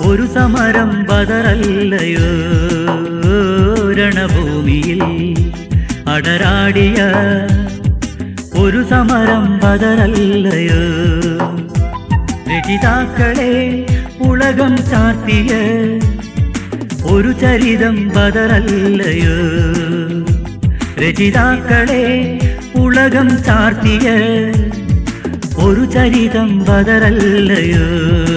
ഒരു സമരം ബദറല്ലയോ രണഭൂമിയിൽ അടരാടിയ ഒരു സമരം ബദറല്ലയോ രചിതാക്കളെ ഉലകം ചാർത്തിയ ഒരു ചരിതം ബദറല്ലയോ രചിതാക്കളെ ഉലകം ചാർത്തിയ ഒരു ചരിതം ബദറല്ലയോ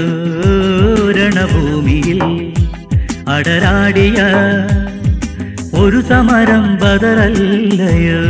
രണഭൂമിയിൽ അടരാടിയ ഒരു സമരം ബദറല്ലയോ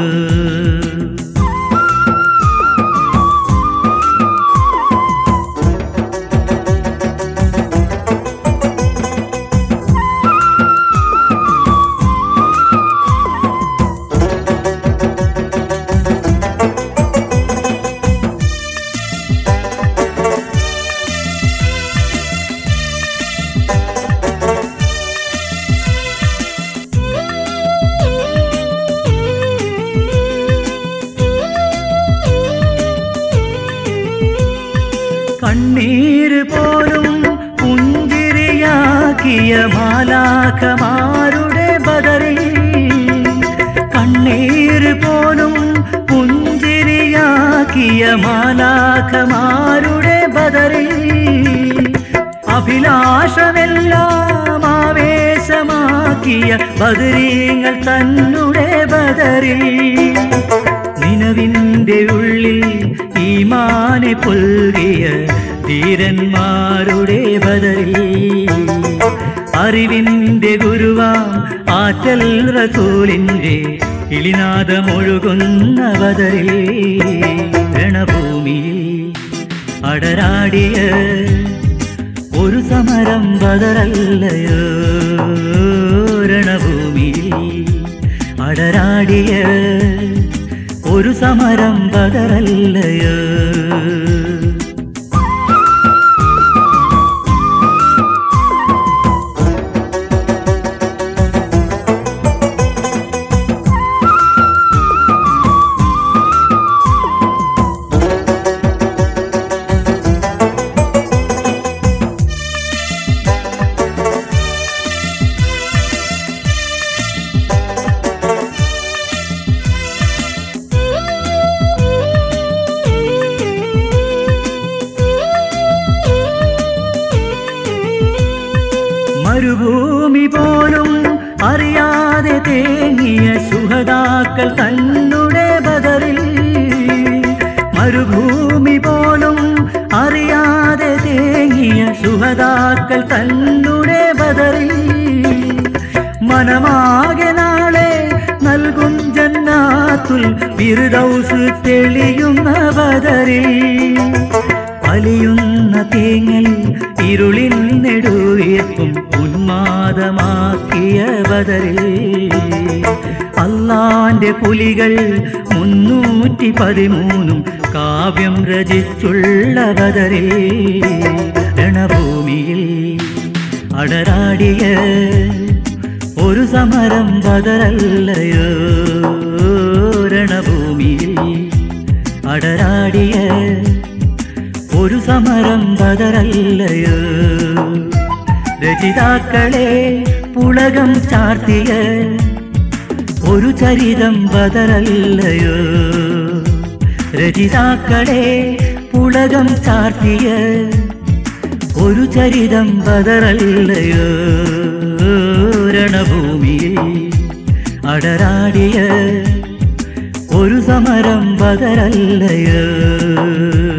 കണ്ണീര് പോലും പുഞ്ചിരിയാക്കിയ മാലാഖമാരുടെ ബദറിൽ കണ്ണീര് പോലും പുഞ്ചിരിയാക്കിയ മാലാഖമാരുടെ ബദറിൽ അഭിലാഷമെല്ലാം ആവേശമാക്കിയ ബദരീങ്ങൾ തന്നുടെ ബദറിൽ നിലവിൻ്റെ ഉള്ളിൽ ഈമാനെ പുൽകിയ ധീരന്മാരുടെ ബദറിൽ അറിവിൻ്റെ ഗുരുവാം ആറ്റൽ റസൂലിൻ്റെ കിളിനാദമൊഴുകുന്ന ബദറിൽ രണഭൂമിയിൽ അടരാടിയ ഒരു സമരം ബദറല്ലയോ രണഭൂമിയിൽ അടരാടിയ ഒരു സമരം ബദറല്ലയോ മരുഭൂമി പോലും അറിയാതെ തേങ്ങിയ സുഹതാക്കൾ തന്നുടെ ബദറിൽ മരുഭൂമി പോലും അറിയാതെ തേങ്ങിയ സുഹതാക്കൾ തന്നുടെ ബദറിൽ മനമാകെ നാളെ നൽകും ജന്നാത്തുൽ ബിർദൗസ് തെളിയുന്ന ബദറിൽ അലിയുന്ന തേങ്ങൽ ഇരുളിൻ നെടുവീർപ്പും ഉന്മാദമാക്കിയ ബദറിൽ അള്ളാന്റെ പുലികൾ മുന്നൂറ്റി പതിമൂന്നും കാവ്യം രചിച്ചുള്ള ബദറിൽ രണഭൂമിയിൽ അടരാടിയ ഒരു സമരം ബദറല്ലയോ രണഭൂമിയിൽ അടരാടിയ ഒരു സമരം ബദറല്ലയോ രചിതാക്കളെ പുളകം ചാർത്തിയ ഒരു ചരിതം ബദറല്ലയോ രചിതാക്കളെ പുളകം ചാർത്തിയ ഒരു ചരിതം ബദറല്ലയോ രണഭൂമിയിൽ അടരാടിയ ഒരു സമരം ബദറല്ലയോ